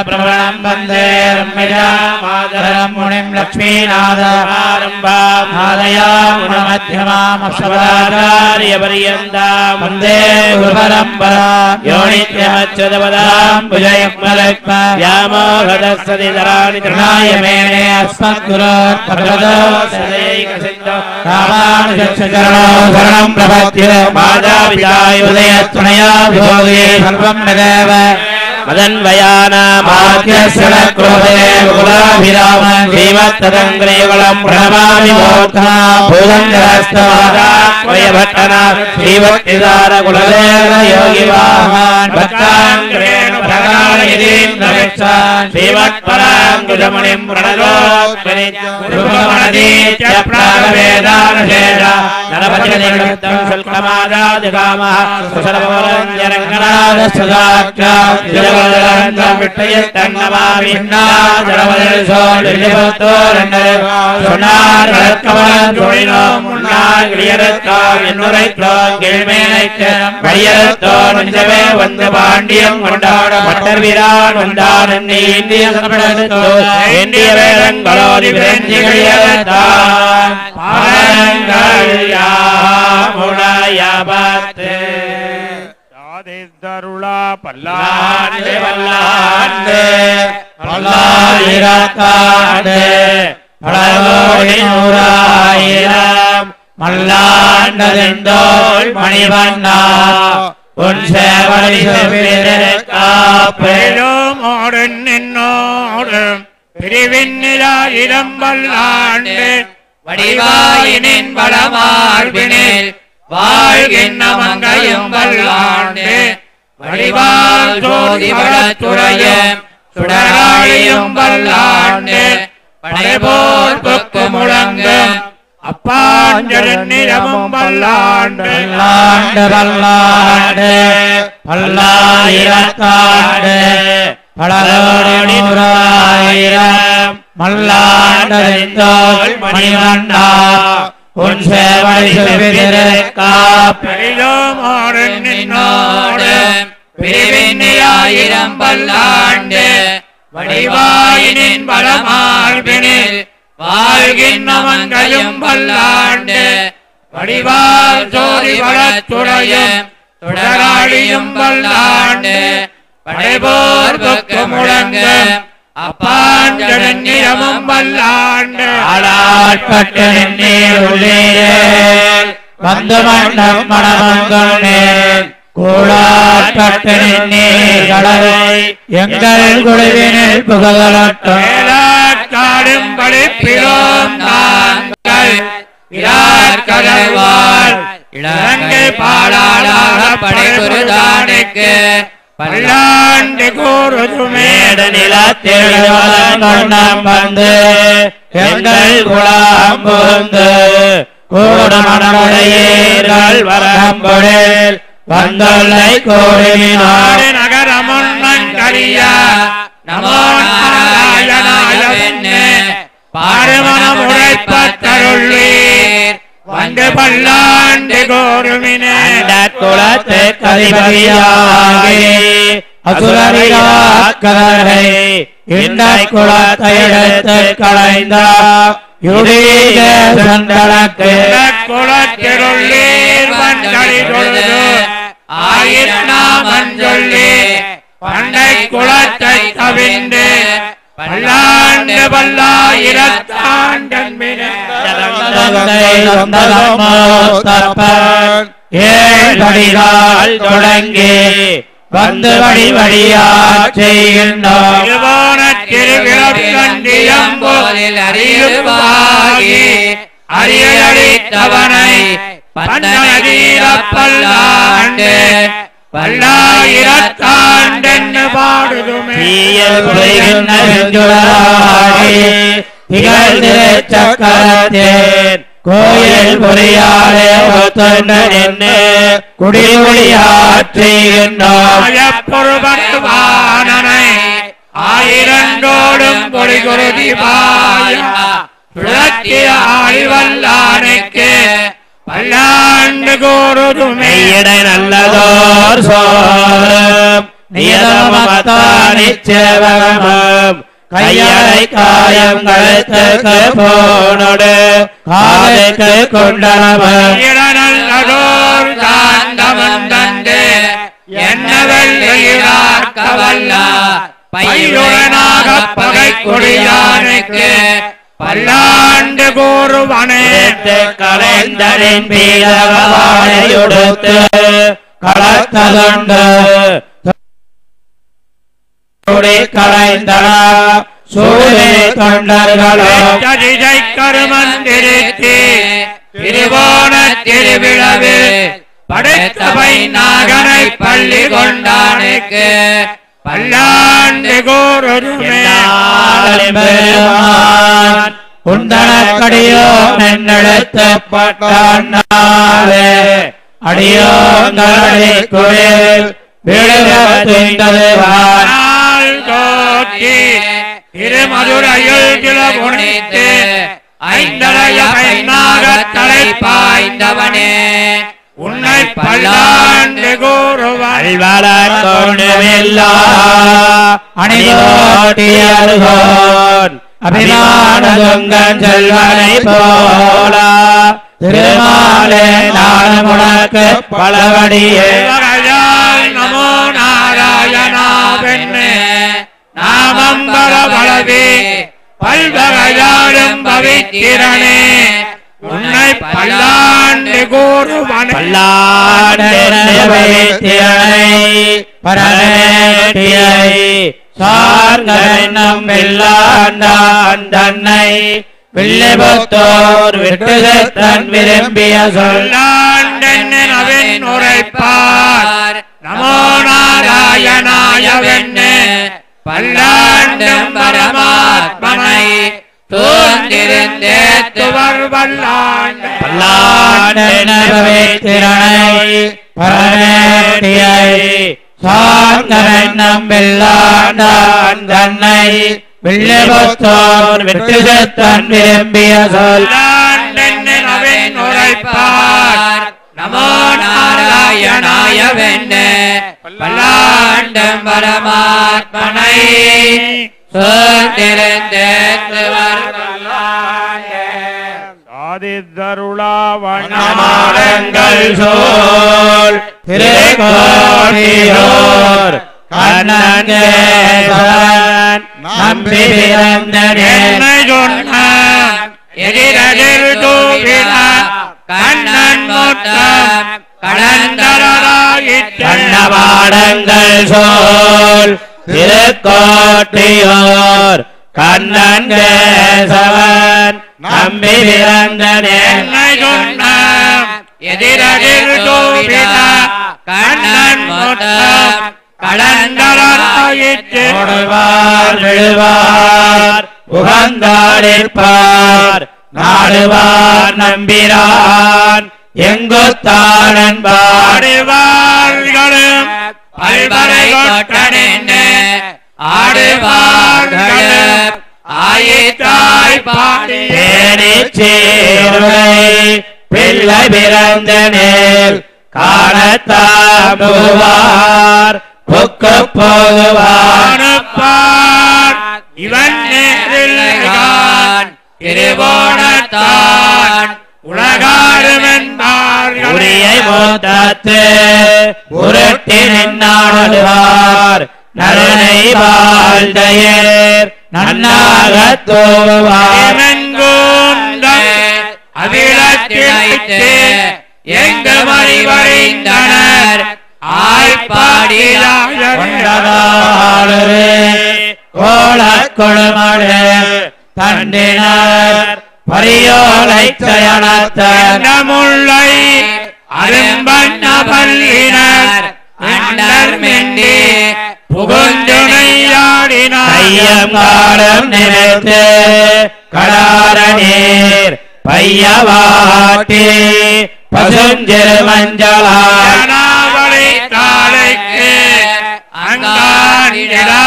பிரபலம் வந்தே ரம்மிஜாமாதரம் முனிம் லக்ஷ்மீநாதமாரம்பாம் ஆதயாமுணமத்தியமாமஸ்வதாச்சாரியபரியந்தாம் வந்தே குருபரம்பராம் யோனித்யமச்சுதபதாம் புஜயக்மலக்ம व्यामोहदस्सदितराणि तृणाय मेने अस्मद्गुरोः भगवतो सदैकसिन्धो रामानुजक्षचरणो शरणं प्रपद्य मातापितायुदयत्वनया विभोगे सर्वं नदेव मदन्वयानामाद्यशरक्रोधे कुलाभिराम श्रीमत्तदङ्ग्रेवलम् प्रणमामि मूर्धा भूदङ्गरस्तवादात्मयभट्टना श्रीभक्तिदारकुलदेव योगिवाहान् भक्ताङ्ग्रेणु भगायतीन्द्रविक्षान् श्रीमत्पराङ्कुशमुनिम् प्रणतोत्मनित्यमणदीत्य प्रागवेदानशेष नरपतिनिमित्तम् शुल्कमादादिकामः कुशलभवरञ्जरङ्गनादस्वदाख्यात् ஜலவதரந்தம் விட்டயத்தன்னமாமி சொன்னார் வளர்க்கவன் தொழிலோம் முன்னாள் கிளியரத்தோம் என்னுரைத்தோம் கீழ்மேனைக்கு வழியரத்தோம் நெஞ்சமே வந்து பாண்டியம் கொண்டாட பட்டர் வீரான் வந்தான் என்னை இந்திய சமணத்தோ இந்திய வேதங்களோதி விரஞ்சி கிளியரத்தான் பாடங்கள் யாமுடையபத்து சாதித்தருளா பல்லாண்டு பல்லாண்டு பல்லாண்டு பல்லாயிரத்தாண்டு பலகோடி நூறாயிரம் மல்லாண்டதெந்தோள் மணிவண்ணா உன் சேவடி செவ்விருக்காப்பே பெரும் ஓடும் நின்னோடும் பிரிவின்னிலாயிரம் பல்லாண்டு வடிவாயினின் வளமார்பினில் வாழ்கின்ற மங்கையும் வல்லாண்டு வடிவால் ஜோதி வளத்துறையும் சுடராழியும் வல்லாண்டு படைபோர் கொக்கு முழங்கும் அப்பாஞ்சரன் நிலமும் பல்லாண்டு பல்லாண்டு பல்லாண்டு பல்லாயிரத்தாண்டு பலகோடி நூறாயிரம் மல்லாண்டதெந்தோள் மணிவண்ணா உன் சேவடி செவ்விருக்காப்பே பெரிதும் ஓடும் நின்னோடும் நின்னோடும் பிரிவின்னிலாயிரம் பல்லாண்டு வடிவாயினின் வளமார்பினில் வாழ்கின்ற மங்கையும் பல்லாண்டு வடிவால் ஜோதி வளத்துறையும் தொடராளியும் பல்லாண்டு படைபோர் கொக்கு முழங்கும் அப்பாஞ்சடன் நிறமும் பல்லாண்டு ஆளாட்பட்டு நீருள்ளீரேல் வந்து மண்டம் மணமங்கொண்டேன் கூடாட்பட்டு நீர் கடலை எங்கள் குழுவினில் புகழட்டும் மேலாட்காடும் படிப்பிலோம் நாங்கள் இரார் கடல்வாள் இலங்கை பாடாளாக படைகுருதானுக்கு பல்லாண்டு கூறுதுமே மேட நிலத்தில் வளம் வந்து எங்கள் குலாம் புகுந்து கூடமனமுடையீர்கள் வரம்பொழில் வந்தொல்லை கோடினார் நகரமுன்னங்கரியா நமோ நாராயணாய வெண்ணே பாரமணம் உழைப்பத்தருள்ளீர் வந்து பல்லாண்டு கோருமினே குலத்து கதிபதியாகி அசுரரியாக்கரை இந்த குலத்தை எடுத்து களைந்த யுடீகேசன் தனக்கு குலத்திருள்ளீர் வந்தடி தொழுது ஆயிரம் சொல்லி பண்டை குலத்தை கவிந்து பல்லாண்டு பல்லாயிரத்தாண்டன் ஏழ்படிகால் தொடங்கி வந்து வழி வழியாச் செய்கின்றோம் திருவிழக்கண்டியம்போலில் அறியுவாகி அரியடித்தவனை பன்னதீர பல்லாண்டு பல்லாயிரத்தாண்டென்னு பாடுதுமே தீயல் புரிகின்ற செஞ்சுடராகி திகழ்ந்திரு சக்கரத்தேன் கோயில் புரியாதே ஒத்தொன்று நின்று குடிமொழியாச் செய்கின்றோம் மாயப்பொருபருவானனை ஆயிரண்டோடும் பொடி குருதி பாயா சுழற்றிய ஆழிவல்லானுக்கு பல்லாண்டு கூறுதுமே மெய்யிடை நல்லதோர் சோறும் நியதமத்தானிச்சேவகமும் கையடை காயம் கழுத்துக்கு போனோடு காதுக்கு குண்டலமும் இடநல்லதோர் தாண்டவன் தந்து என்ன வெள்ளையிலாக்க வல்லார் பையுடனாக பகை கொடியானுக்கு பல்லாண்டு கூறுவனே கலைந்தரின் பீடவானையுடுத்து கலத்ததுண்டு சூடி கலைந்தன சூடி தொண்டர்களோ திசை கருமந்திருத்தி திருவோண திருவிழவில் படைத்த நாகனை பள்ளி கொண்டானுக்கு பல்லாண்டு கூறுமே பெருமான் உந்தனக்கடியோ நென்னெடுத்தப்பட்டாலே அடியோங்களடி குளிர் விழுவதுவான் நாள் தோற்றி திருமதுரையில் கிளபுணித்து ஐந்தரைய பெண்ணாக தலை பாய்ந்தவனே உன்னை பல்லாண்டு கூறுவாள் அல்வலன் கொண்டுவில்லா அணிவோட்டியருகோன் அபிமானதுங்கன் செல்வனை போல திருமாலே நாடு முழக்கு பலவடியே தேவரையால் நமோ நாராயணா பெண்ணே நாமம்பர பலவே பல்வகையாலும் பவித்திரனே உன்னை பல்லாண்டு கூறுவனே பல்லாண்டனை பரமேட்டியை சார்கனம் வெள்ளாண்டான் தன்னை வில்லிபுத்தோர் விட்டு தன் விரும்பிய சொல் பல்லாண்டென்னவின் உரைப்பார் நமோ நாராயணாயவென்னு பல்லாண்டும் பரமாத்மனை தோன்றிருந்தே துவர் வல்லாண்ட பல்லாண்டனை பரமேட்டியை சார்கனம் வெள்ளாண்டான் தன்னை வில்லிபுத்தோர் விட்டு தன் விரும்பிய சொல் பல்லாண்டென்னவின் உரைப்பார் நமோ நாராயணாயவென்னு பல்லாண்டும் பரமாத்மனை சோர்ந்திருந்தே துவர் மாடங்கள் சோல் திருக்கோட்டியோர் கண்ணன் நம்பி பிறந்தனே என்னை சொன்ன எதிரெதிர் தூவின கண்ணன் மொத்தம் கடந்தராயிற்று கண்ணமாடங்கள் சோல் திருக்கோட்டியோர் கண்ணன் கேசவன் நம்பி பிறந்தனே என்னை சொன்ன எதிரெதிர் தூவின கண்ணன் மொத்தம் கடந்தராயிற்று ஓடுவார் விழுவார் உகந்தாடிருப்பார் நாடுவார் நம்பிரான் எங்குத்தானன்பார் ஆடுவார்களும் பல்வரை கொட்டனென்னு ஆடுவார்களும் ஆயித்தாய் பாடியே தேனிச் சீருடை பிள்ளை பிறந்த நேர் காணத்தாம்புவார் புக்கு போகுவார் அனுப்பார் இவன் நேரில்கான் திருவோணத்தான் உலகாரும் என்பார்கள் உரியை மூத்தத்து உருட்டி நின்னாடுவார் நரனை வாழ்ந்தையர் நன்னாக தோவார் அவிழத்திழைத்து எங்கு மறிவழிந்தனர் ஆய்ப்பாடியாய கொண்டதாளரே கோலக் கொழுமழே தண்டினர் பரியோலை சயனத்தன் முல்லை அரும்பண்ண பல்லினர் அண்டர் மெண்டி புகுந்துணையாடினார் கையம் காலம் நினைத்து கடார நீர் பையவாட்டி பசுஞ்சிறு மஞ்சளால் அனாவளி தாளைக்கு அங்காடிடா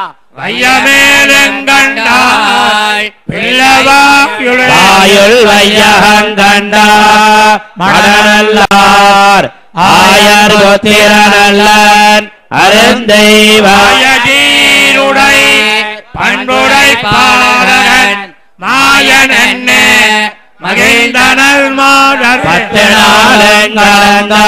வையமேலெங்கண்டாய் பிள்ளவாயுடைய வாயுள் வையகங்கண்டா மடநல்லார் ஆயர் புத்திரநல்லன் அருந்தெய்வ மாயதீருடை பண்புடை பாரகன் மாயன் என்ன மகிழ்ந்தனல் மாடர் பத்து நாளங்களங்கா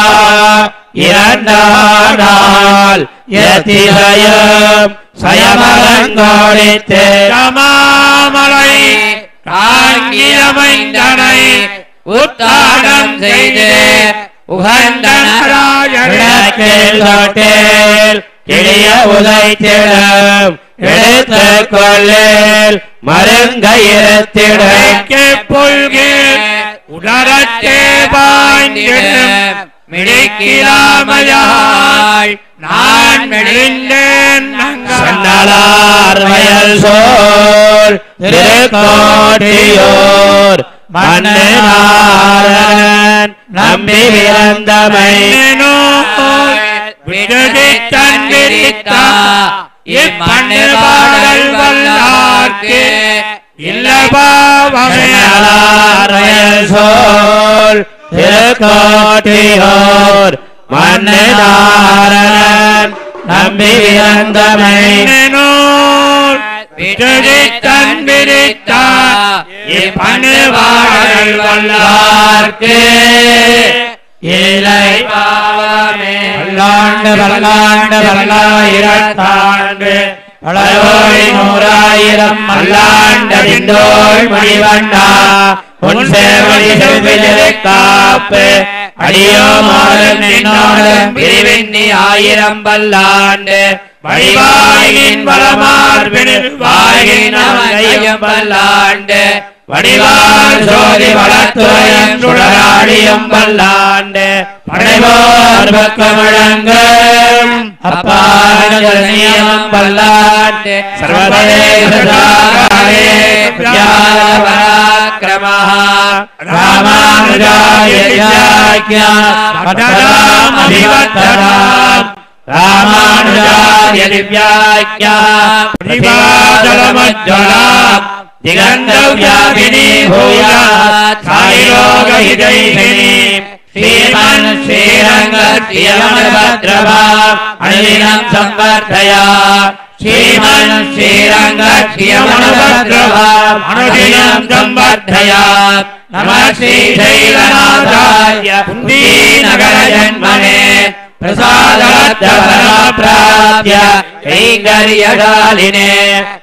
இரண்டானால் எத்திசையும் சயமலங்கோடித்து மாமலை தாங்கியமைந்தனை உத்தாடம் செய்து உகந்தனராஜன் விளக்கில் தொட்டில் கிளிய உதைத்திடும் எடுத்து கொள்ளில் மருங்கயிரத்திடும் புல்கில் உடரத்தே பாய்ந்திடும் மிடிக்கிலாமையாய் நான் மெலிந்தேன் சன்னலார் வயல் சோர் திருக்கோட்டியோர் மன்னனாரன் நம்பி பிறந்தமை விடுதி தந்திரித்தா இப்பண்ணு பாடல் வல்லார்க்கு இல்ல பாவமே சன்னலார் வயல் சோர் திருக்கோட்டியோர் மன்னனாரன் நம்பி பிறந்தமை விடுதி தந்திரித்தா இப்பண்ணு பாடல் வல்லார்க்கு இல்லை பாவமே பல்லாண்டு பல்லாண்டு பல்லாயிரத்தாண்டு பலகோடி நூறாயிரம் மல்லாண்டதிந்தோள் மணிவண்ணா உன் சேவடி செல்விலை காப்பு அடியோ மாறும் நின்னோடும் பிரிவின்னி ஆயிரம் பல்லாண்டு வடிவாயின் வளமார்பினில் வாயின் ஐயம் பல்லாண்டு வடிவால் சோதி வளத்துறையும் சுடராடியும் பல்லாண்டு படைவோர் பக்கமிழங்கும் அப்பாநியம் பல்லாண்டு சர்வதேச சாகாரே பராக்கிரமः ராமானுஜாய வித்யாக்யா பட்டராம் அபிவர்த்தனாம் ராமானுஜாய திவ்யாக்யா प्रतिभाजलमज्ज्वलाम् दिगन्तव्यापिनी भूयात् सायिलोकहितैषिणी श्रीमन् श्रीरङ्गश्रियमभद्रवा अनिलिनम् संवर्धया श्रीमन् श्रीरङ्गश्रियमणभद्रवा अनुदिनम् संवर्धया नमः श्रीशैलनाथाय कुन्दीनगरजन्मने प्रसादप्राप्य कैङ्कर्यशालिने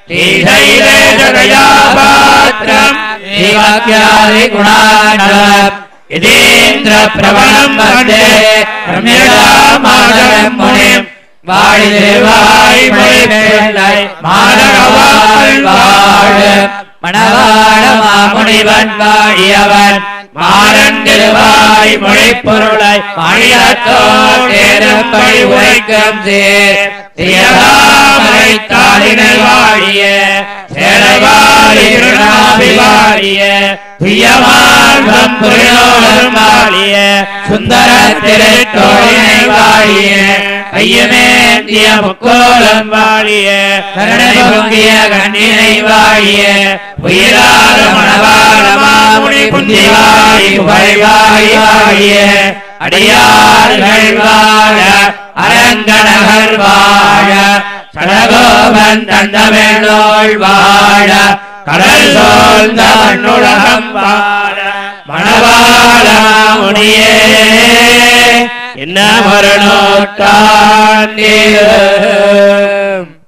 श्रीशैलेशदयापात्रम् श्रीवाक्यादिगुणाणम् यदीन्द्रप्रभणम् वन्दे रम्यजामादरम् मुनिम् வாழிவாய் மொழிபெள்ளை மாணவாள் வாழ மணவாழ மாமுனிவன் வாழியவன் மாறன் திருவாய் மொழிப்பொருளை மணியத்தோடேரப்படி உரைக்கும் சேர் தியதாமரை தாளினை வாழிய சேரவாழி திருநாபி வாழிய துயமார்பம் புரியோடும் வாழிய சுந்தர திருத்தோழினை வாழிய ஐயமேந்திய முக்கோலம் வாழிய கருணை பொங்கிய கண்ணினை வாழிய உயிரார மணவாள மாமுனி புந்திவாய் புகழ்வாய் வாழிய அடியார்கள் வாழ அரங்கணகர் வாழ சடகோபன் தந்தமெள்ளோள் வாழ கடல் சோழ்ந்த மண்ணுலகம் வாழ மணவாள முனியே என்ன மரணோட்டான்